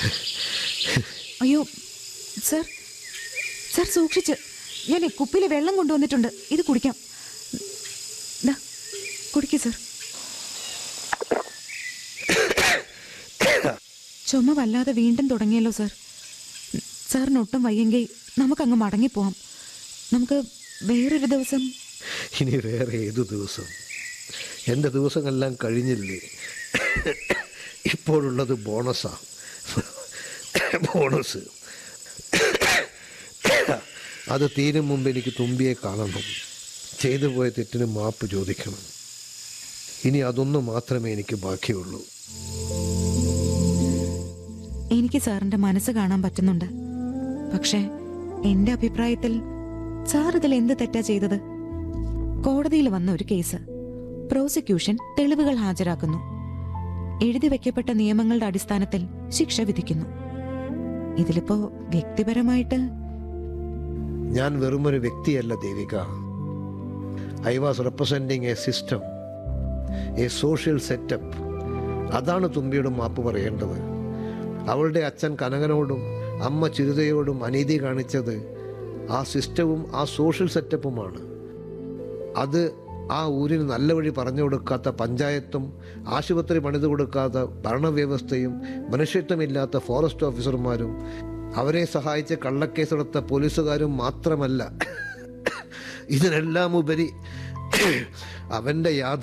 അയ്യോ sir sir സൂക്ഷിച്ച് ഞാൻ കുപ്പിയിൽ വെള്ളം കൊണ്ടുവന്നിട്ടുണ്ട് ഇത് കുടിക്കാം ദാ, കുടിക്ക് സർ ചുമ വല്ലാതെ വീണ്ടും തുടങ്ങിയല്ലോ സർ സാറിന് ഒട്ടും വയ്യെങ്കിൽ നമുക്കങ്ങ് മടങ്ങിപ്പോവാം നമുക്ക് വേറൊരു ദിവസം ഇനി വേറെ ഏതു ദിവസം എൻ്റെ ദിവസങ്ങളെല്ലാം കഴിഞ്ഞില്ലേ ഇപ്പോഴുള്ളത് ബോണസാ ബോണസ് അത് തീരും മുമ്പ് എനിക്ക് തുമ്പിയെ കാണണം ചെയ്തു പോയ തെറ്റിന് മാപ്പ് ചോദിക്കണം ഇനി അതൊന്നു മാത്രമേ എനിക്ക് ബാക്കിയുള്ളൂ എനിക്ക് സാറിന്റെ മനസ്സ് കാണാൻ പറ്റുന്നുണ്ട് പക്ഷേ എന്റെ അഭിപ്രായത്തിൽ സാർ ഇതിൽ എന്ത് തെറ്റാ ചെയ്തത് കോടതിയിൽ വന്ന ഒരു കേസ് പ്രോസിക്യൂഷൻ തെളിവുകൾ ഹാജരാക്കുന്നു എഴുതി വെക്കപ്പെട്ട നിയമങ്ങളുടെ അടിസ്ഥാനത്തിൽ ശിക്ഷ വിധിക്കുന്നു ഇതിലിപ്പോ വ്യക്തിപരമായിട്ട് ഞാൻ വെറുമൊരു വ്യക്തിയല്ല Devika I was representing a system a social setup അതാണ് തുമ്പിയോട് മാപ്പ് പറയേണ്ടത് അവളുടെ അച്ഛൻ കനകനോടും അമ്മ ചിരുതയോടും അനീതി കാണിച്ചത് ആ സിസ്റ്റവും ആ സോഷ്യൽ സെറ്റപ്പുമാണ് അത് ആ ഊരിന് നല്ല വഴി പറഞ്ഞു കൊടുക്കാത്ത പഞ്ചായത്തും ആശുപത്രി പണിതു കൊടുക്കാത്ത ഭരണവ്യവസ്ഥയും മനുഷ്യത്വമില്ലാത്ത ഫോറസ്റ്റ് ഓഫീസർമാരും അവരെ സഹായിച്ച് കള്ളക്കേസെടുത്ത പോലീസുകാരും മാത്രമല്ല ഇതിനെല്ലാം ഉപരി അവൻ്റെ യാഥാ